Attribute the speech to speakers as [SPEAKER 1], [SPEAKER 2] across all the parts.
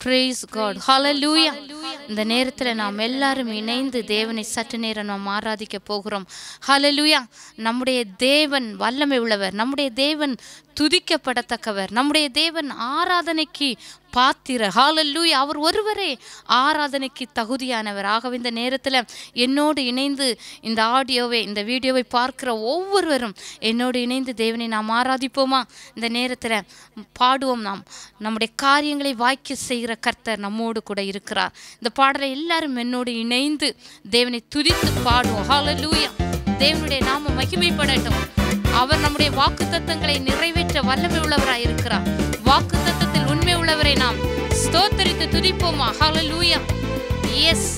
[SPEAKER 1] praise God hallelujah இந்த நேரத்தில் நாம் எல்லாரும் இணைந்து தேவனை சற்று நேரம் நாம் ஆராதிக்க போகிறோம் ஹalleluya நம்முடைய தேவன் வல்லமை உள்ளவர் நம்முடைய தேவன் துதிக்கப்படத்தக்கவர் நம்முடைய தேவன் ஆராதனைக்கு பாத்திர ஹalleluya அவர் ஒருவரே ஆராதனைக்கு தகுதியானவர் ஆகவே இந்த நேரத்தில் என்னோடு இணைந்து இந்த ஆடியோவை இந்த வீடியோவை பார்க்கிற ஒவ்வொருவரும் என்னோடு இணைந்து தேவனை நாம் ஆராதிப்போமா இந்த நேரத்தில் பாடுவோம் நாம் நம்முடைய காரியங்களை வாய்க்க செய்கிற கர்த்தர் நம்மோடு கூட இருக்கிறார் இந்த பாடலை எல்லாரும் என்னோடு இணைந்து தேவனை துதித்து பாடுவோம் ஹalleluya தேவனுடைய நாம மகிமைப்படட்டும் அவர் நம்முடைய வாக்கு தத்தங்களை நிறைவேற்ற வல்லமை உள்ளவராய் இருக்கிறார் வாக்கு தத்தத்தில் உண்மை உள்ளவரை நாம் ஸ்தோத்தரித்து துதிப்போமா ஹalleluya எஸ்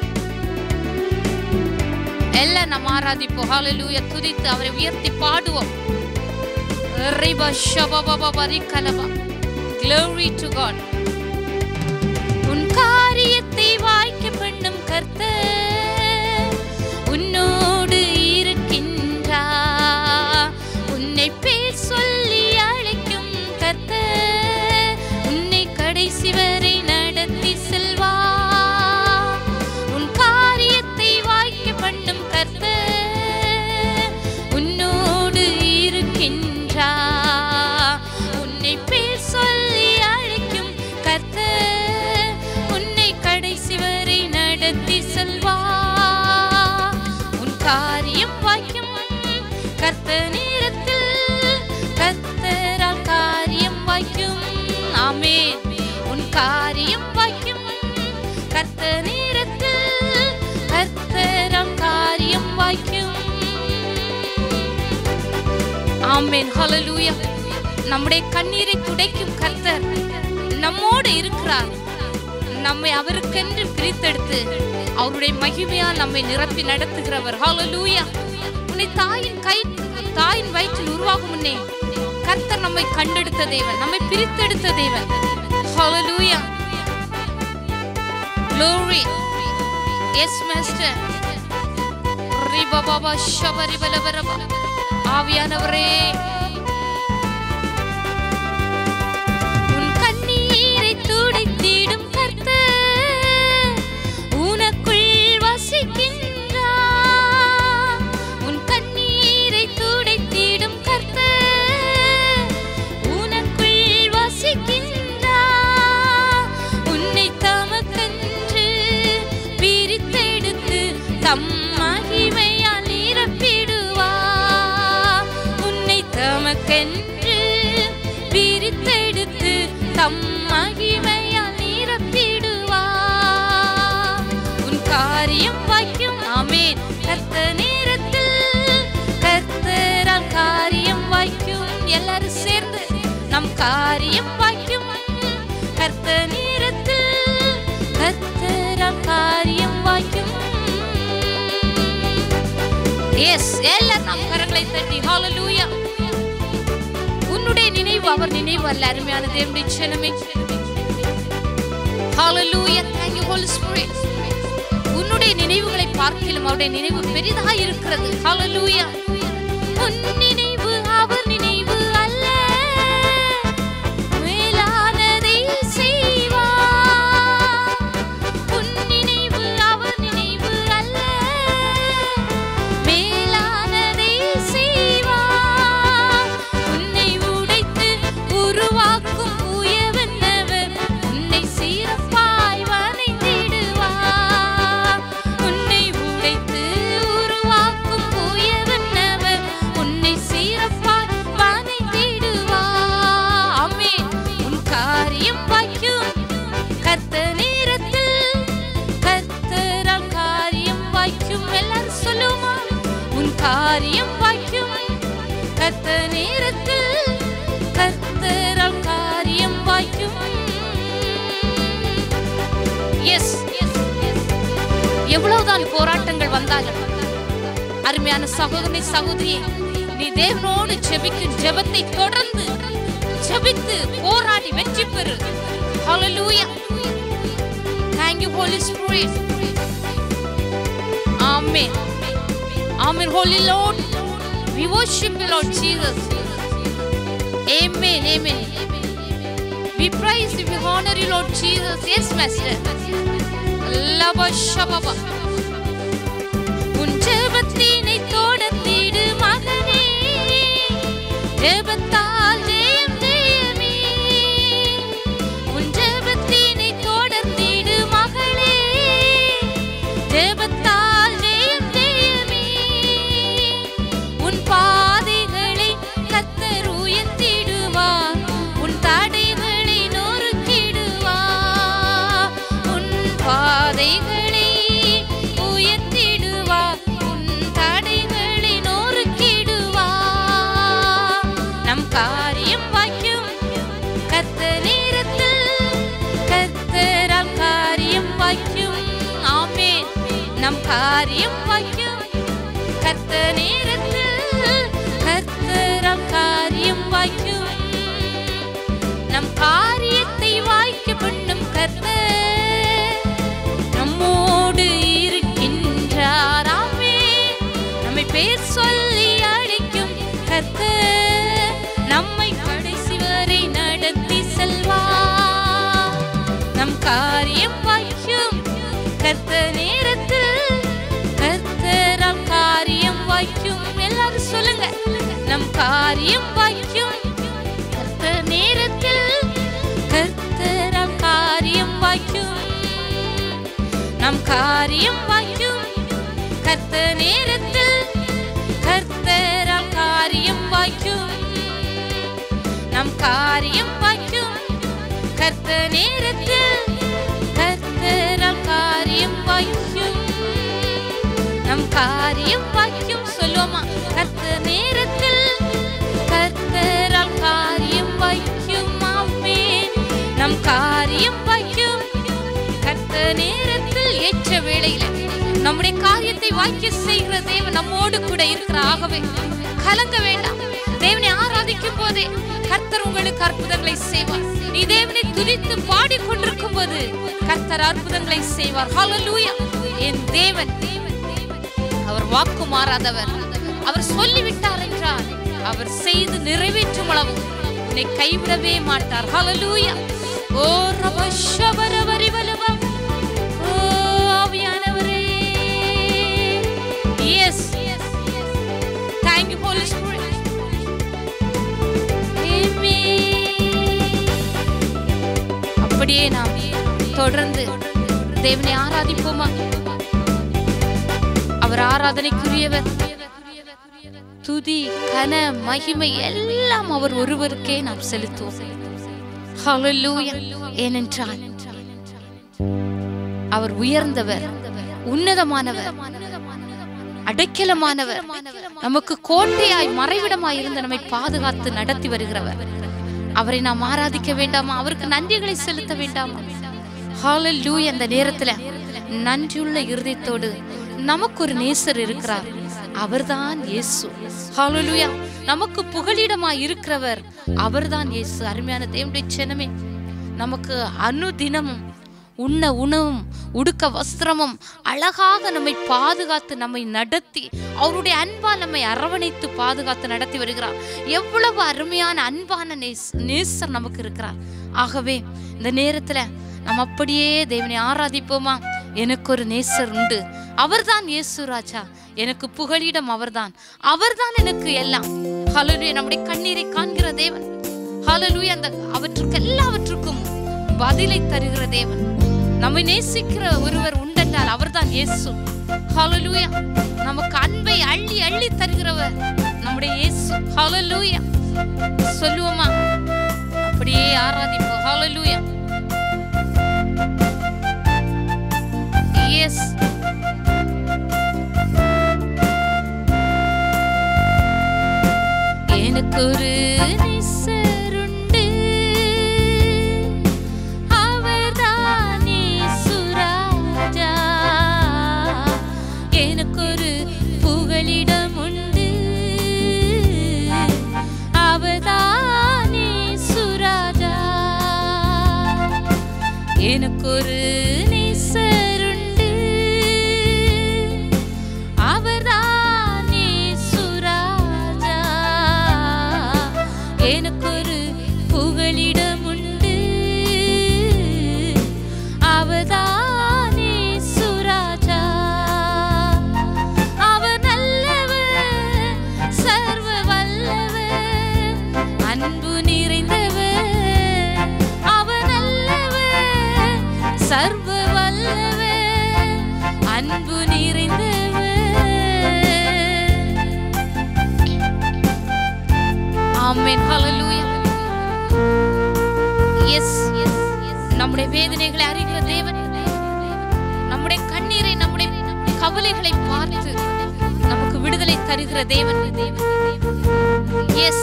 [SPEAKER 1] எல்லாம் நாம் ஆராதிப்போம் ஹalleluya துதித்து அவரை உயர்த்தி பாடுவோம் ரிபா ஷபபப ரிகலபா glory to god உன் காரியத்தை வாய்க்க பண்ணும் கர்த்தர் உன்னோடு இருக்கின்றார் உன்னை பேர் சொல்லி அழைக்கும் கர்த்தர் உன்னை கடைசி வரை நடத்தி செல்வார் உன் காரியத்தை வாய்க்க பண்ணும் கர்த்தர் உன்னோடு இருக்கின்றார் உன்னை பேர் சொல்லி அழைக்கும் கர்த்தர் உன்னை கடைசி வரை நடத்தி செல்வார் உன் காரியம் வாய்க்கும் கர்த்த நேரத்தில் கர்த்தரால் காரியம் வாய்க்கும் ஆமே உன் காரியம் வாய்க்கும் கர்த்த நேரத்தில் கர்த்தரால் காரியம் வாய்க்கும் ஆமென் ஹalleluya நம்முடைய கண்ணீரை துடைக்கும் கர்த்தர் நம்மோடு இருக்கிறார் நம்மை அவருக்கென்று பிரித்தெடுத்து அவருடைய மகிமையால் நம்மை நிரப்பி நடத்துகிறவர் ஹalleluya உன்னை தாயின் கை தாயின் வயிற்றில் உருவாகும் முன்னே கர்த்தர் நம்மை கண்டெடுத்த தேவன் நம்மை பிரித்தெடுத்த தேவன் ஹalleluya glory yes master ரிபபப ஷபரிபலபரப ஆவியானவரே உன் கண்ணீரை துடைத்திடும் கர்த்தர் உனக்குள் வசிக்கின்றார் உன் கண்ணீரை துடைத்திடும் கர்த்தர் உனக்குள் வசிக்கின்றார் உன்னை தமக்கென்று பிரித்தெடுத்து தம் மகிமையால் நிரப்பிடுவார் உன்னை தமக்கென்று பிரித்தெடுத்து தம் மகிமையால் நிரப்பிடுவார் உன் காரியம் வாய்க்கும் ஆமென் கர்த்த நேரத்தில் கர்த்தரால் காரியம் வாய்க்கும் எல்லாரும் சேர்ந்து நம் காரியம் வாய்க்கும் கர்த்த நேரத்தில் கர்த்தரால் காரியம் வாய்க்கும் எஸ் எல்லாரும் நம் கரங்களை தட்டி ஹalleluya உன்னுடைய நினைவு அவர் நினைவு அல்ல அருமையான தேவனுடைய ஜனமே ஹalleluya thank you holy spirit உன்னுடைய நினைவுகளை பார்க்கிலும் அவருடைய நினைவு பெரிதாக இருக்கிறது ஹalleluya உன் நினைவு அவர் நினைவு அல்ல மேலானதை செய்வார் உன் நினைவு அவர் நினைவு அல்ல மேலானதை செய்வார் உன்னை உடைத்து உருவாக்கும் உயவன்னவர் உன்னை சிறப்பாய் வணைந்திடுவார் உன்னை உடைத்து உருவாக்கும் உயவன்னவர் உன்னை சிறப்பாய் வணைந்திடுவார் ஆமென் உன் காரியம் வாய்க்கும் கர்த்த நேரத்தில் கர்த்தரால் காரியம் வாய்க்கும் எல்லாரும் சொல்லுமா உன் காரியம் வாய்க்கும் கர்த்த நேரத்தில் கர்த்தரால் காரியம் வாய்க்கும் எஸ் எவ்வளவுதான் போராட்டங்கள் வந்தாலும் அருமையான சகோதரி சகோதரியே நீ தேவனோடு ஜெபிக்கும் ஜெபத்தை தொடர்ந்து ஜெபித்து போராடி வெற்றி பெறு ஹalleluya thank you holy spirit amen amen holy lord we worship you lord jesus amen amen We praise you, we honor you, Lord Jesus. Yes, Master. Lava Shababa. உன் ஜெபத்தினை தொடர்ந்திடு மகனே ஜெபத்தால் ஜெயம் ஜெயமே உன் ஜெபத்தினை தொடர்ந்திடு மகளே ஜெபத்தால் ஜெயம் ஜெயமே உன் பாதைகளை கத்தர் உயர்த்திடுவார் உன் தடைகளை நொறுக்கிடுவார் உன் பாதைகளை உயர்த்திடுவார் உன் தடைகளை நொறுக்கிடுவார் நம் காரியம் வாய்க்கும் கத்த நேரத்தில் கத்தரால் காரியம் வாய்க்கும் ஆமென் நம் காரியம் வாய்க்கும் கத்த நேரத்தில் கர்த்தரால் காரியம் வாய்க்கும் நம் காரியத்தை வாய்க்க பண்ணும் கர்த்தர் நம்மோடு இருக்கின்றார் ஆமென் நம்மை பேர் சொல்லி அழைக்கும் கர்த்தர் நம்மை கடைசி வரை நடத்தி செல்வார் நம் காரியம் வாய்க்கும் கர்த்த நேரத்தில் கர்த்தரால் காரியம் வாய்க்கும் எல்லாரும் சொல்லுங்க நம் காரியம் வாய்க்கும் கர்த்த நேரத்தில் கர்த்தரால் காரியம் வாய்க்கும் நம் காரியம் வாய்க்கும் கர்த்த நேரத்தில் கர்த்தரால் காரியம் வாய்க்கும் நம் காரியம் வாய்க்கும் கர்த்த நேரத்தில் கர்த்தரால் காரியம் வாய்க்கும் நம் காரியம் வாய்க்கும் சொல்லுவோமா கர்த்த நேரத்தில் கர்த்தரால் காரியம் வாய்க்கும் ஆமென் நம் காரியம் வாய்க்கும் கர்த்த நேரத்தில் ஏற்ற வேளையில நம்முடைய காரியத்தை வாய்க்க செய்கிற தேவன் நம்மோடு கூட இருக்கிற ஆகவே கலங்க வேண்டாம் தேவனை ஆராதிக்கும் போதே கர்த்தர் உங்களுக்கு அற்புதங்களை செய்வார் நீ தேவனை துதித்து பாடிக்கொண்டிருக்கும் போது கர்த்தர் அற்புதங்களை செய்வார் ஹalleluya என் தேவன் அவர் வாக்கு மாறாதவர் அவர் சொல்லிவிட்டார் என்றால் அவர் செய்து நிறைவேற்றும் அளவு உன்னை கைவிடவே மாட்டார் ஹalleluya ஓ ரபஷபரவரிவலவ ஓ ஆவியானவரே yes thank you Holy Spirit அப்படியே நாம் தொடர்ந்து தேவனை ஆராதிப்போமா அவர் ஆராதனைக்குரியவர் துதி கன மகிமை எல்லாம் அவர் ஒருவருக்கே நாம் செலுத்துவோம் ஹalleluya ஏனென்றால் அவர் உயர்ந்தவர் உன்னதமானவர் அடைக்கலமானவர் நமக்கு கோட்டையாய் மறைவிடமாய் இருந்து நம்மை பாதுகாத்து நடத்தி வருகிறவர் அவரை நாம் ஆராதிக்க வேண்டாமா அவருக்கு நன்றிகளை செலுத்த வேண்டாமா ஹalleluya அந்த நேரத்துல நன்றியுள்ள இருதயத்தோடு நமக்கு ஒரு நேசர் இருக்கிறார் அவர்தான் இயேசு ஹalleluya நமக்கு புகலிடமாய் இருக்கிறவர் அவர்தான் இயேசு அருமையான தேவனுடைய சினமே நமக்கு அனுதினமும் உண்ண உணவும் உடுக்க வஸ்திரமும் அழகாக நம்மை பாதுகாத்து நம்மை நடத்தி அவருடைய அன்பால் நம்மை அரவணைத்து பாதுகாத்து நடத்தி வருகிறார் எவ்வளவு அருமையான அன்பான நேஸ் நேசர் நமக்கு இருக்கிறார் ஆகவே இந்த நேரத்துல நம்ம அப்படியே தேவனை ஆராதிப்போமா எனக்கு ஒரு நேசர் உண்டு அவர்தான் இயேசு ராஜா எனக்கு புகலிடம் அவர்தான் அவர்தான் எனக்கு எல்லாம் ஹalleluya நம்முடைய கண்ணீரை காண்கிற தேவன் ஹalleluya அந்த அவற்றுக்கு எல்லாவற்றுக்கும் பதிலை தருகிற தேவன் நம்மை நேசிக்கிற ஒருவர் உண்டென்றால் அவர்தான் இயேசு ஹalleluya நமக்கு அன்பை அள்ளி அள்ளி தருகிறவர் நம்முடைய இயேசு ஹalleluya சொல்லுவோமா அப்படியே ஆராதிப்போம் ஹalleluya எஸ் எனக்கு ஒரு நேசருண்டு அவர்தான் இயேசுராஜா எனக்கு ஒரு புகலிடம் உண்டு அவர்தான் இயேசுராஜா எனக்கு ஒரு நேசருண்டு அவர்தான் இயேசுராஜா எனக்கு ஒரு புகலிடம் உண்டு சர்வ வல்லவர் அன்பு நிறைந்தவர் ஆமென் ஹalleluya எஸ் நம்முடைய வேதனைகளை அறிகிற தேவன் நம்முடைய கண்ணீரை நம்முடைய கவலைகளை பார்த்து நமக்கு விடுதலை தருகிற தேவன் எஸ்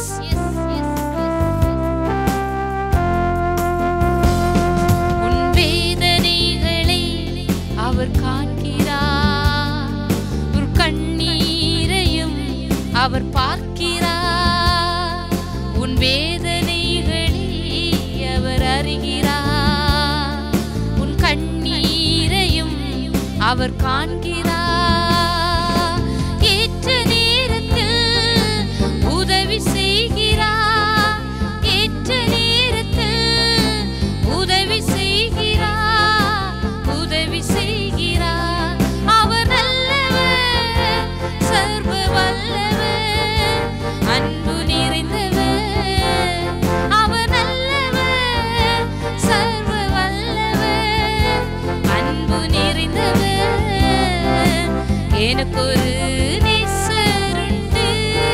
[SPEAKER 1] உன் வேதனைகளை அவர் காண்கிறார் உன் கண்ணீரையும் அவர் பார்க்கிறார் உன் வேதனைகளை அவர் அறிகிறார் உன் கண்ணீரையும் அவர் காண்கிறார் ஏற்ற நேரத்தில் உதவி செய்கிறார் ஏற்ற நேரத்தில் உதவி செய்கிறார் உதவி செய்கிறார் அவர் நல்லவர் சர்வ வல்லவர் அன்பு நிறைந்தவர் அவர் நல்லவர் சர்வ வல்லவர் அன்பு நிறைந்தவர் எனக்கு ஒரு நேசருண்டு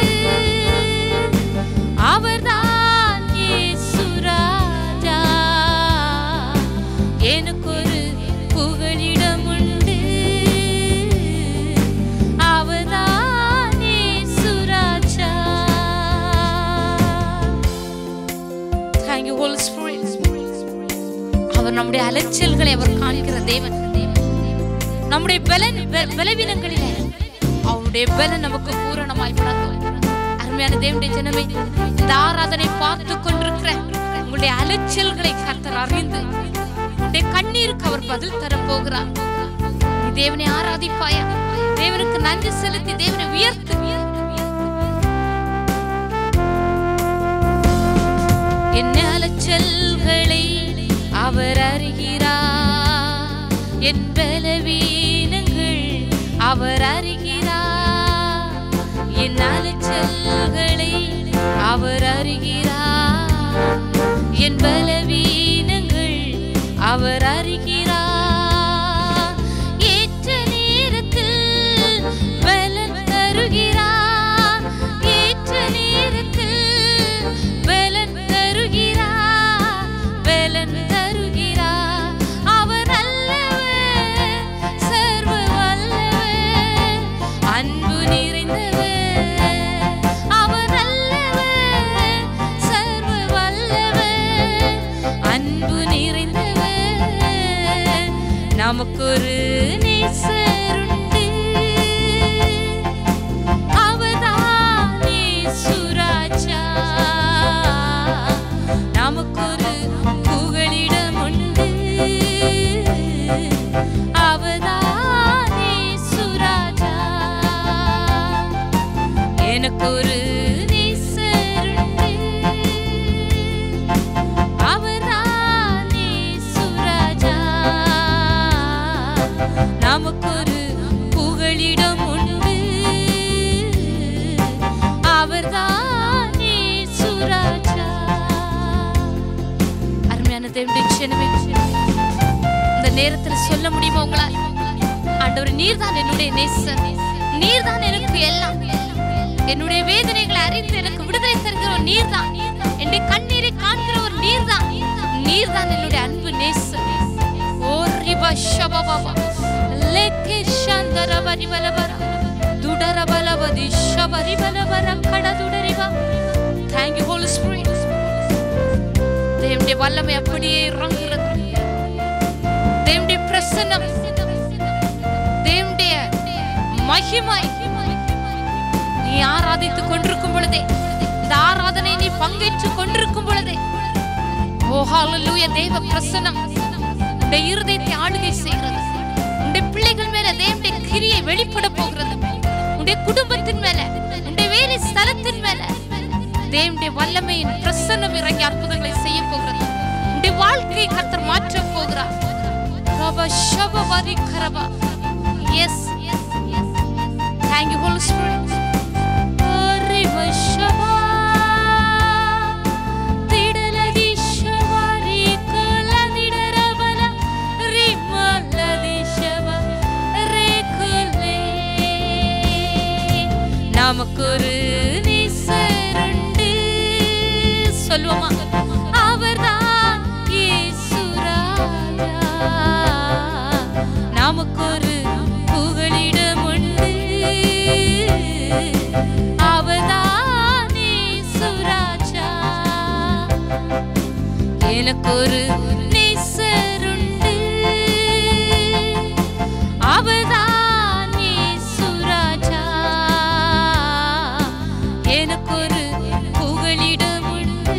[SPEAKER 1] அவர்தான் இயேசு ராஜா எனக்கு ஒரு புகழிடம் உண்டு அவர்தான் இயேசு ராஜா Thank you, Holy Spirit. அவர் நம்முடைய அலைச்சல்களை அவர் காண்கிற தேவன் நம்முடைய பலன் ப- பலவீனங்களிலே அவருடைய பலன் நமக்கு பூரணமாய் விளங்கும் அருமையான தேவனுடைய ஜனமே இந்த ஆராதனை பார்த்து கொண்டிருக்கிற உங்களுடைய அலைச்சல்களை கர்த்தர் அறிந்து உங்களுடைய கண்ணீருக்கு அவர் பதில் தர போகிறார் நீ தேவனை ஆராதிப்பாயா தேவனுக்கு நன்றி செலுத்தி தேவனை உயர்த்து என்ன அலைச்சல்களை அவர் அறிகிறார் என் பலவீனங்கள் அவர் அறிகிறார் என் அலைச்சல்களை அவர் அறிகிறார் என் பலவீனங்கள் அவர் அறிகிறார் ஏற்ற நேரத்தில் பலன் தருகிறார் ஏற்ற நேரத்தில் பலன் தருகிறார் பலன் தருகிறார் அவர் நல்லவர் சர்வ வல்லவர் அன்பு நிறைந்தவர் அவர் நல்லவர் சர்வ வல்லவர் அன்பு நிறைந்தவர் நமக்கொரு நேசருண்டு அவர்தான் இயேசு ராஜா. நமக்கொரு புகலிடம் உண்டு அவர்தான் இயேசு ராஜா. எனக்கொரு நேசருண்டு அவர்தான் இயேசு ராஜா. நமக்கொரு புகழிடம் உண்டு அவர்தான் இயேசு ராஜா. அருமையான தேவனுடைய ஜனமே, இந்த நேரத்துல சொல்ல முடியுமா உங்களால் ஆண்டவர் நீர்தான் என்னுடைய நேசர் நீர்தான் எனக்கு எல்லாம் என்னுடைய வேதனைகளை அறிந்து எனக்கு விடுதலை தருகிறவர் நீர்தான் என்னுடைய கண்ணீரை காண்கிறவர் நீர்தான் நீர்தான் என்னுடைய அன்பு நேசர் ஓ ரிபா ஷபபாபா லேக்கே ஷாந்தரபரி பலபர துடரபலபதி ஷபரி பலபர கடதுடரிபா தேங்க் யூ ஹோலி ஸ்பிரிட் தேவனுடைய வல்லமை அப்படியே இறங்குகிறது தேவனுடைய பிரசன்னம் தேவனுடைய மகிமை நீ ஆராதித்துக் கொண்டிருக்கும் பொழுதே இந்த ஆராதனை நீ பங்கேற்றுக் கொண்டிருக்கும் பொழுதே ஓ ஹalleluya தேவ பிரசன்னம் உடைய இருதயத்தை ஆளுகை செய்கிறது உடைய பிள்ளைகள் மேல தேவனுடைய கிரியை வெளிப்பட போகிறது உடைய குடும்பத்தின் மேல உடைய வேலை ஸ்தலத்தின் மேல தேவனுடைய வல்லமையின் பிரசன்னம் இறங்கி அற்புதங்களை செய்ய போகிறது உடைய வாழ்க்கையை கர்த்தர் மாற்ற போகிறார் ரப ஷப வரி கரபா yes yes yes thank you Holy Spirit ரிவ ஷபா திடலதி ஷவாரி கலதிடரபல ரி ஒரு நேசருண்டு அவதான் இயேசுராஜா எனக்கு ஒரு புகலிடம் உண்டு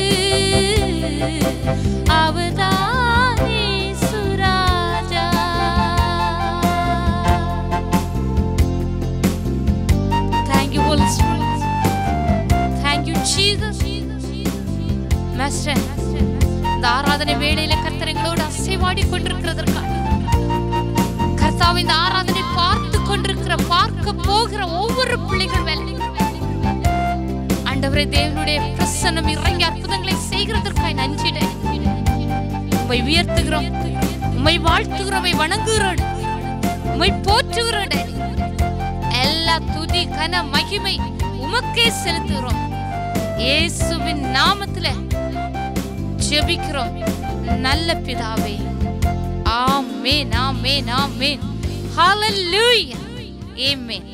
[SPEAKER 1] அவதான் இயேசுராஜா Thank you, Holy Spirit. Thank you, Jesus. Master, இந்த ஆராதனை வேளையில கர்த்தர் எங்களோடு அசைவாடி கொண்டிருக்கிறதற்காக கர்த்தாவை இந்த ஆராதனை பார்த்து கொண்டிருக்கிற பார்க்க போகிற ஒவ்வொரு பிள்ளைகள் மேல ஆண்டவரே தேவனுடைய பிரசன்னம் இறங்கி அற்புதங்களை செய்கிறதற்காய் நன்றிட உம்மை உயர்த்துகிறோம் உம்மை வாழ்த்துகிறோம் உம்மை வணங்குகிறோம் உம்மை போற்றுகிறோம் Daddy. எல்லா துதி கன மகிமை உமக்கே செலுத்துகிறோம் இயேசுவின் நாமத்துல ஜெபிக்கிறோம் நல்ல பிதாவே ஆமென் ஆமென் ஆமென் ஹalleluya ஆமென்